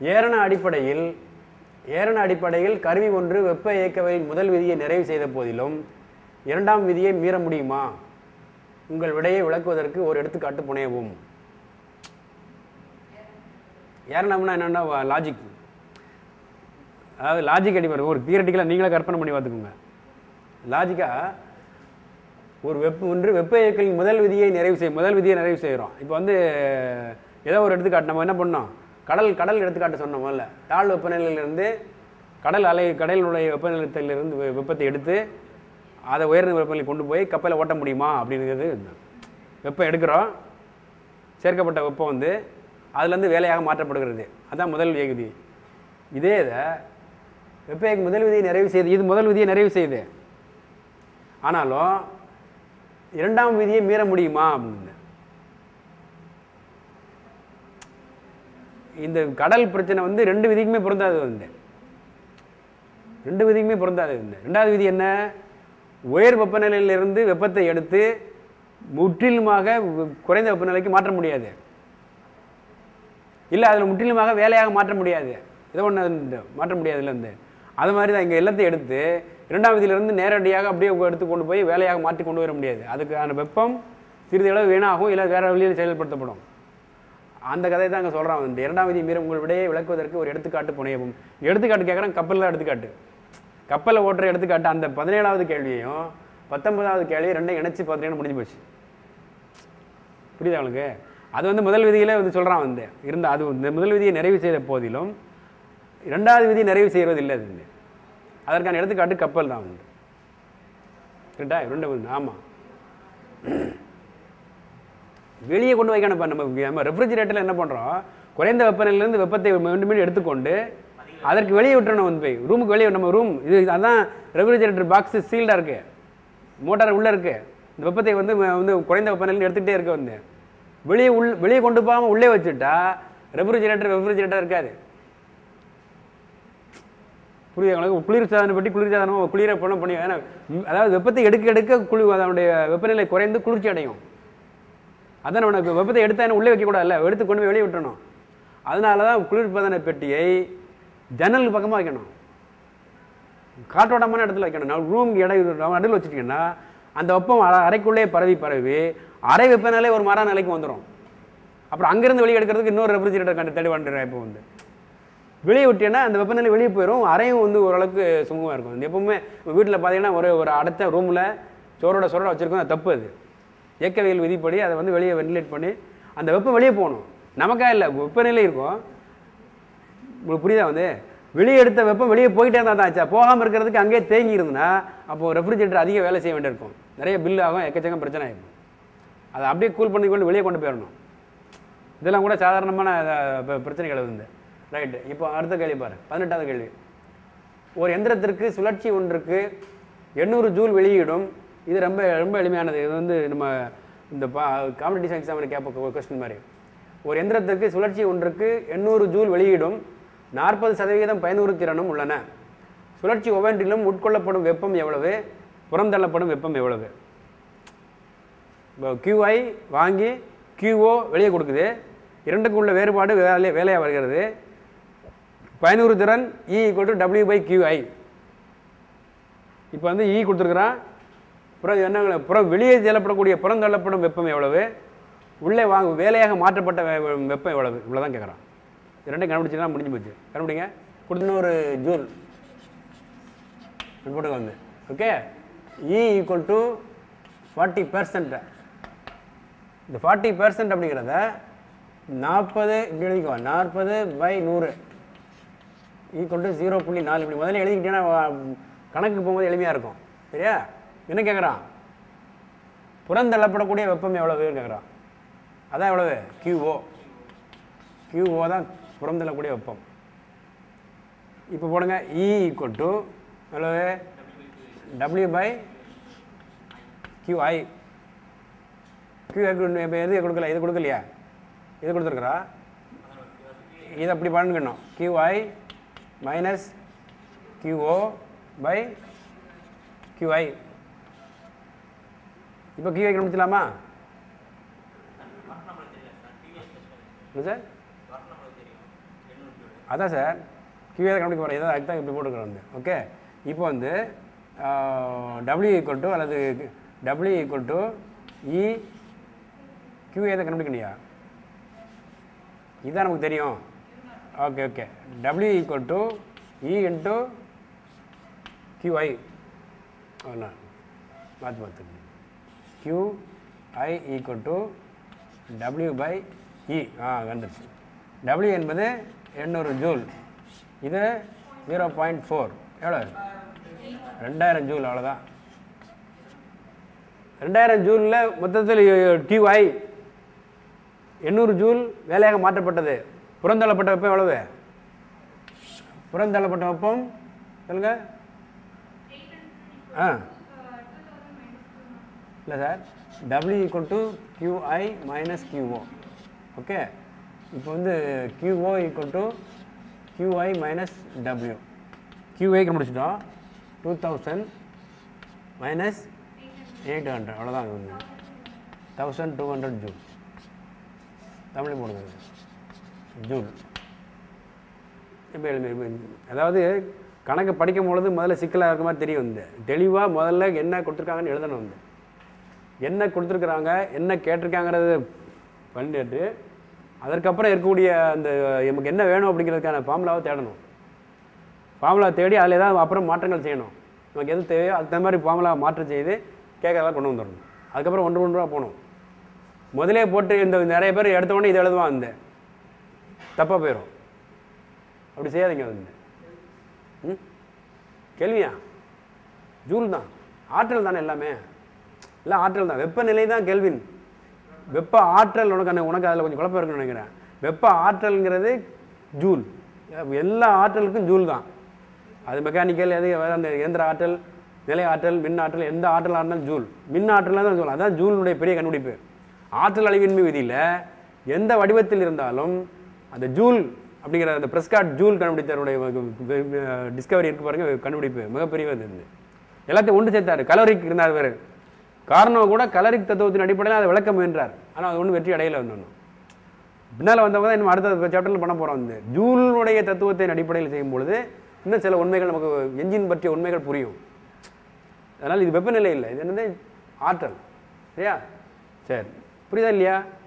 ஏரண அடிப்படையில் ஏரண அடிப்படையில் கருவி ஒன்று வெப்ப இயக்கவியலின் முதல் விதியை நிறைவு செய்த போதிலும் இரண்டாம் விதியை மீற முடியுமா உங்கள் விடையை விளக்குவதற்கு ஒரு எடுத்துக்காட்டு புனையவும் ஏரணம்னா என்னென்னா லாஜிக் அதாவது லாஜிக் அடிப்படை ஒரு தியரட்டிக்கலாக நீங்களே கற்பனை பண்ணி பார்த்துக்கோங்க லாஜிக்காக ஒரு வெப்ப ஒன்று வெப்ப இயக்கலின் முதல் விதியை நிறைவு செய் முதல் விதியை நிறைவு செய்கிறோம் இப்போ வந்து ஏதோ ஒரு எடுத்துக்காட்டு நம்ம என்ன பண்ணோம் கடல் கடல் எடுத்துக்காட்டு சொன்னோம் முதல்ல தாழ் வெப்பநிலையிலிருந்து கடல் அலை கடலினுடைய வெப்பநிலையத்திலிருந்து வெ- வெப்பத்தை எடுத்து அதை உயர்ந்த வெப்பநிலை கொண்டு போய் கப்பலை ஓட்ட முடியுமா அப்படிங்கிறது வெப்பம் எடுக்கிறோம் சேர்க்கப்பட்ட வெப்பம் வந்து அதுலேருந்து வேலையாக மாற்றப்படுகிறது அதான் முதல் விதி இதே இதை வெப்ப இயக்க முதல் விதியை நிறைவு செய்து இது முதல் விதியை நிறைவு செய்யுது ஆனாலும் இரண்டாம் விதியை மீற முடியுமா அப்படின்னு இந்த கடல் பிரச்சனை வந்து ரெண்டு விதிக்குமே பொருந்தாது வந்து ரெண்டு விதிக்குமே பொருந்தாது வந்து ரெண்டாவது விதி என்ன உயர் வெப்பநிலையிலிருந்து வெப்பத்தை எடுத்து முற்றிலுமாக வு- குறைந்த வெப்பநிலைக்கு மாற்ற முடியாது இல்லை அதில் முற்றிலுமாக வேலையாக மாற்ற முடியாது இதை ஒன்று மாற்ற முடியாதுல்ல இந்த அது மாதிரி தான் இங்கே எல்லாத்தையும் எடுத்து இரண்டாம் விதியிலிருந்து நேரடியாக அப்படியே எடுத்து கொண்டு போய் வேலையாக மாற்றி கொண்டு வர முடியாது அதுக்கான வெப்பம் சிறிதளவு வீணாகும் இல்லை வேற வழியில் செயல்படுத்தப்படும் அந்த கதையை தான் அங்கே சொல்கிறான் வந்து இரண்டாம் விதி மீற உங்கள் விடையை விளக்குவதற்கு ஒரு எடுத்துக்காட்டு புனையவும் எடுத்துக்காட்டு கேட்குறேன் கப்பல் தான் எடுத்துக்காட்டு கப்பலை ஓட்டுற எடுத்துக்காட்டு அந்த பதினேழாவது கேள்வியையும் பத்தொன்பதாவது கேள்வியும் ரெண்டையும் இணைச்சு பார்த்தீங்கன்னா முடிஞ்சு போச்சு புரியுதா அவனுக்கு அது வந்து முதல் விதியிலே வந்து சொல்கிறான் வந்து இருந்த அது இந்த முதல் விதியை நிறைவு செய்த போதிலும் இரண்டாவது விதி நிறைவு செய்வதில்லை அது வந்து அதற்கான எடுத்துக்காட்டு கப்பல் தான் வந்து கரெக்டா ரெண்டு வந்து ஆமாம் வெளியே கொண்டு வைக்கணும் இப்போ நம்ம நம்ம ரெஃப்ரிஜிரேட்டரில் என்ன பண்ணுறோம் குறைந்த வெப்பநிலையிலேருந்து வெப்பத்தை மீண்டும் மீண்டும் எடுத்துக்கொண்டு அதற்கு வெளியே விட்டுறணும் வந்து போய் ரூமுக்கு வெளியே நம்ம ரூம் இது அதான் ரெஃப்ரிஜிரேட்டர் பாக்ஸ் சீல்டாக இருக்கு மோட்டார் உள்ளே இருக்கு இந்த வெப்பத்தை வந்து ம- வந்து குறைந்த வெப்பநிலையில் எடுத்துக்கிட்டே இருக்க வந்து வெளியே உள் வெளியே கொண்டு போகாமல் உள்ளே வச்சுட்டா ரெஃப்ரிஜிரேட்டர் ரெஃப்ரிஜிரேட்டர் இருக்காது புரியுது உங்களுக்கு குளிர்சாதனம் பற்றி குளிர்சாதனமாக குளிர பண்ண பண்ணி ஏன்னா ம், அதாவது வெப்பத்தை எடுக்க எடுக்க குளிர் அதனுடைய வெப்பநிலை குறைந்து குளிர்ச்சி அடையும் அதான் உனக்கு வெப்பத்தை எடுத்தா உள்ளே வைக்கக்கூடாதுல்ல எடுத்து கொண்டு போய் வெளியே விட்டுறணும் அதனால தான் குளிர்பதன பெட்டியை ஜன்னல் பக்கமாக வைக்கணும் காற்றோட்டமான இடத்துல வைக்கணும் நான் ரூம் இடை நடுவில் வச்சுட்டீங்கன்னா அந்த வெப்பம் அ- அறைக்குள்ளே பரவி பரவி அறை வெப்பநிலை ஒரு மர நிலைக்கு வந்துடும் அப்புறம் அங்கேருந்து வெளியே எடுக்கிறதுக்கு இன்னொரு ரெஃப்ரிஜிரேட்டர் கண்டு தேடி வந்துடுறேன் இப்போ வந்து வெளியே விட்டீங்கன்னா அந்த வெப்பநிலை வெளியே போயிடும் அறையும் வந்து ஓரளவுக்கு சுமூகமாக இருக்கும் இந்த எப்பவுமே வீட்டில் பார்த்தீங்கன்னா ஒரு ஒரு அடைச்ச ரூமில் சோரோட சோரோட வச்சுருக்கோம் அது தப்பு அது இயக்கவியல் விதிப்படி அதை வந்து வெளியே வென்டிலேட் பண்ணி அந்த வெப்பம் வெளியே போகணும் நமக்கா இல்லை வெப்பநிலை இருக்கும் உங்களுக்கு புரியுதா வந்து வெளியே எடுத்த வெப்பம் வெளியே போயிட்டே இருந்தால் தான் ஆச்சா போகாமல் இருக்கிறதுக்கு அங்கேயே தேங்கி இருந்ததுன்னா அப்போ ரெஃப்ரிஜரேட்டர் அதிக வேலை செய்ய வேண்டியிருக்கும் நிறைய பில் ஆகும் எக்கச்சக்கம் பிரச்சனை ஆகும் அதை அப்படியே கூல் பண்ணி கொண்டு வெளியே கொண்டு போயிடணும் இதெல்லாம் கூட சாதாரணமான அஹ், ப- பிரச்சனைகள் வந்து ரைட்டு இப்போ அடுத்த கேள்வி பாரு பதினெட்டாவது கேள்வி ஒரு எந்திரத்திற்கு சுழற்சி ஒன்றுக்கு எண்ணூறு ஜூல் வெளியிடும் இது ரொம்ப ரொம்ப எளிமையானது இது வந்து நம்ம இந்த பா காம்படிஷன் எக்ஸாமில் கேட்ப கொஸ்டின் மாதிரி ஒரு எந்திரத்திற்கு சுழற்சி ஒன்றுக்கு எண்ணூறு ஜூல் வெளியிடும் நாற்பது சதவிகிதம் பயனுறு திறனும் உள்ளன சுழற்சி ஒவ்வொன்றிலும் உட்கொள்ளப்படும் வெப்பம் எவ்வளவு புறந்தள்ளப்படும் வெப்பம் எவ்வளவு இப்போ QI வாங்கி QO வெளியே கொடுக்குது இரண்டுக்கும் உள்ள வேறுபாடு வேலை வேலையாக வருகிறது பயனுறு திறன் E equal to W by QI இப்போ வந்து E கொடுத்துருக்குறான் புறம் என்ன புறம் வெளியே செல்லப்படக்கூடிய புறந்தள்ளப்படும் வெப்பம் எவ்வளவு உள்ளே வாங்க வேலையாக மாற்றப்பட்ட வெ- வெ- வெப்பம் எவ்வளவு இவ்வளோதான் கேட்குறான் ரெண்டையும் கண்டுபிடிச்சிங்கன்னா முடிஞ்சு போச்சு கண்டுபிடிங்க கொடுத்து ஒரு ஜூல் போட்டுக்க வந்து okay E equal to forty percent இந்த ஃபார்ட்டி பர்சன்ட் அப்படிங்கிறத நாற்பது இப்படி எழுதிக்கோ நாற்பது பை நூறு ஈக்குவல் டு ஜீரோ புள்ளி நாலு இப்படி முதல்ல எழுதிக்கிட்டீங்கன்னா வா- கணக்கு போகும்போது எளிமையாக இருக்கும் சரியா என்ன கேட்குறான் புறந்தள்ளப்படக்கூடிய வெப்பம் எவ்வளவுன்னு கேட்குறான் அதான் எவ்வளவு QO QO தான் புறந்தள்ளக்கூடிய வெப்பம் இப்போ போடுங்க E ஈக்குவல் டு எவ்வளவு W பை QI QI இப்போ எது கொடுக்கல இது கொடுக்கலையா இது கொடுத்துருக்குறா இதை அப்படி பண்ணிக்கணும் QI minus QO by QI இப்போ QI கண்டுபிடிச்சலாமா என்ன சார் அதான் சார் கியூஏ கண்டுபிடிக்க போகிறேன் இதான் அதுக்கு தான் இப்படி போட்டுக்கிறோம் வந்து ஓகே இப்போ வந்து டபிள்யூ ஈக்குவல் டு அல்லது W equal to E QA தான் கண்டுபிடிக்கலையா இதுதான் நமக்கு தெரியும் okay okay W equal to E into QI அவ்வளோ மாற்றி பார்த்துக்கணும் QI equal to W by E ஆ வந்துருச்சு டபிள்யூ என்பது எண்ணூறு ஜூல் இது ஜீரோ பாயிண்ட் ஃபோர் எவ்வளோ ரெண்டாயிரம் ஜூல் அவ்வளோதான் ரெண்டாயிரம் ஜூலில் மொத்தத்தில் டியூஐ எண்ணூறு ஜூல் வேலையாக மாற்றப்பட்டது புறந்தள்ளப்பட்ட வெப்பம் எவ்வளவு புறந்தள்ளப்பட்ட வெப்பம் சொல்லுங்க ஆ இல்லை sir W equal to QI minus QO okay இப்போ வந்து QO equal to QI minus W QI கண்டுபிடிச்சிட்டோம் two thousand minus eight hundred அவ்வளோதான் அது வந்து thousand two hundred joule Tamil போடுங்க ஜூல் இப்போ எழுதி அதாவது கணக்கு படிக்கும் பொழுது முதல்ல சிக்கலாக இருக்க மாதிரி தெரியும் வந்து தெளிவாக முதல்ல என்ன கொடுத்துருக்காங்கன்னு எழுதணும் வந்து என்ன கொடுத்துருக்குறாங்க என்ன கேட்டிருக்காங்கிறது பண்ணிட்டு அதற்கப்புறம் இருக்கக்கூடிய அந்த நமக்கு என்ன வேணும் அப்படிங்கிறதுக்கான ஃபார்முலாவை தேடணும் ஃபார்முலா தேடி அதில் ஏதாவது அப்புறம் மாற்றங்கள் செய்யணும் நமக்கு எது தேவையோ அதுக்கு தகுந்த மாதிரி ஃபார்முலா மாற்றம் செய்து கேட்கறதெல்லாம் கொண்டு வந்துடணும் அதுக்கப்புறம் ஒன்று ஒன்று ரூபா போகணும் முதலே போட்டு இந்த நிறைய பேர் எடுத்த உடனே இதை எழுதுவான் இந்த தப்பாக போயிடும் அப்படி செய்யாதீங்க வந்து ம் கேள்வியா ஜூல் தான் ஆற்றல் தானே எல்லாமே எல்லாம் ஆற்றல் தான் வெப்பநிலை தான் கேள்வின் வெப்ப ஆற்றல் உனக்கு அந்த உனக்கு அதில் கொஞ்சம் குழப்பம் இருக்குன்னு நினைக்கிறேன் வெப்ப ஆற்றல்ங்கிறது ஜூல் எல்லா ஆற்றலுக்கும் ஜூல் தான் அது மெக்கானிக்கல் எது அந்த இயந்திர ஆற்றல் நிலை ஆற்றல் மின் ஆற்றல் எந்த ஆற்றலாக இருந்தாலும் ஜூல் மின் ஆற்றலாக தான் ஜூல் அதான் ஜூலுடைய பெரிய கண்டுபிடிப்பு ஆற்றல் அழிவின்மை விதியில் எந்த வடிவத்தில் இருந்தாலும் அந்த ஜூல் அப்படிங்கிற அந்த பிரஸ்காட் ஜூல் கண்டுபிடித்தவருடைய டிஸ்கவரி இருக்கு பாருங்க கண்டுபிடிப்பு மிகப்பெரிய இது இருந்து எல்லாத்தையும் ஒன்று சேர்த்தாரு கலோரிக் இருந்தார் வேறு காரணம் கூட கலரிக் தத்துவத்தின் அடிப்படையில் அதை விளக்க முயன்றார் ஆனால் அது ஒன்றும் வெற்றி அடையல வந்து ஒன்றும் பின்னால் வந்தவங்க தான் இன்னும் அடுத்த சாப்டரில் பண்ண போகிறோம் வந்து ஜூலுடைய தத்துவத்தின் அடிப்படையில் செய்யும் பொழுது இன்னும் சில உண்மைகள் நமக்கு என்ஜின் பற்றிய உண்மைகள் புரியும் அதனால் இது வெப்பநிலை இல்லை இது என்னது ஆற்றல் சரியா சரி புரியுதா இல்லையா